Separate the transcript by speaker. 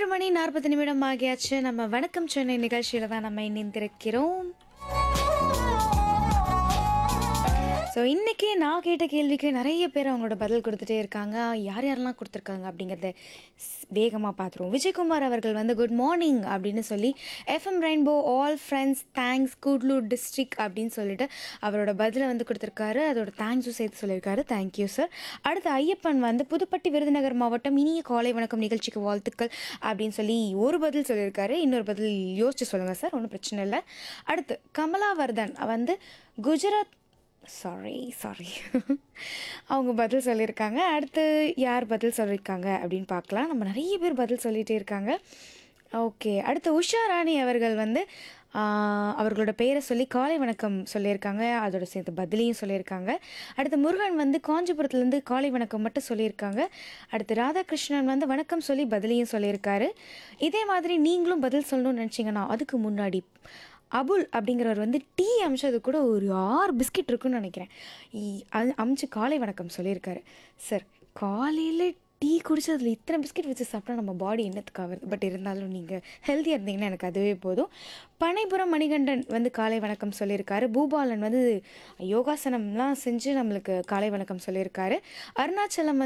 Speaker 1: ஏழு மணி நாற்பது நிமிடம் ஆகியாச்சு நம்ம வணக்கம் சென்னை நிகழ்ச்சியில தான் நம்ம இணைந்திருக்கிறோம் ஸோ இன்றைக்கி நான் கேட்ட கேள்விக்கு நிறைய பேர் அவங்களோட பதில் கொடுத்துட்டே இருக்காங்க யார் யாரெல்லாம் கொடுத்துருக்காங்க அப்படிங்கிறத வேகமாக பார்த்துருவோம் விஜயகுமார் அவர்கள் வந்து குட் மார்னிங் அப்படின்னு சொல்லி FM rainbow all friends thanks Gudalur district அப்படின்னு சொல்லிட்டு அவரோட பதிலை வந்து கொடுத்துருக்காரு அதோட தேங்க்ஸும் சேர்த்து சொல்லியிருக்காரு தேங்க்யூ சார் அடுத்து ஐயப்பன் வந்து புதுப்பட்டி விருதுநகர் மாவட்டம் இனிய காலை வணக்கம் நிகழ்ச்சிக்கு வாழ்த்துக்கள் அப்படின்னு சொல்லி ஒரு பதில் சொல்லியிருக்காரு இன்னொரு பதில் யோசிச்சு சொல்லுங்கள் சார் ஒன்றும் பிரச்சனை இல்லை அடுத்து கமலாவர்தன் வந்து குஜராத் சாரி சாரி அவங்க பதில் சொல்லியிருக்காங்க அடுத்து யார் பதில் சொல்லியிருக்காங்க அப்படின்னு பார்க்கலாம் நம்ம நிறைய பேர் பதில் சொல்லிகிட்டே இருக்காங்க ஓகே அடுத்து உஷா ராணி அவர்கள் வந்து ஆஹ், அவர்களோட பெயரை சொல்லி காலை வணக்கம் சொல்லியிருக்காங்க அதோட சேர்த்து பதிலையும் சொல்லியிருக்காங்க அடுத்து முருகன் வந்து காஞ்சிபுரத்துலேருந்து காலை வணக்கம் மட்டும் சொல்லியிருக்காங்க அடுத்து ராதாகிருஷ்ணன் வந்து வணக்கம் சொல்லி பதிலையும் சொல்லியிருக்காரு இதே மாதிரி நீங்களும் பதில் சொல்லணும்னு நினச்சிங்கன்னா அதுக்கு முன்னாடி அபுல் அப்படிங்கிறவர் வந்து டீ அமிச்சது கூட ஒரு ஆறு பிஸ்கெட் இருக்குன்னு நினைக்கிறேன் இ- அது அமிச்சு காலை வணக்கம் சொல்லியிருக்காரு சார் காலையில் டீ குடிச்சு அதில் இத்தனை பிஸ்கெட் வச்சு சாப்பிட்டா நம்ம பாடி என்னத்துக்கு ஆகுது பட் இருந்தாலும் நீங்கள் ஹெல்த்தியாக இருந்தீங்கன்னா எனக்கு அதுவே போதும் பனைபுரம் மணிகண்டன் வந்து காலை வணக்கம் சொல்லியிருக்காரு பூபாலன் வந்து யோகாசனம்லாம் செஞ்சு நம்மளுக்கு காலை வணக்கம் சொல்லியிருக்காரு அருணாச்சலம் வந்து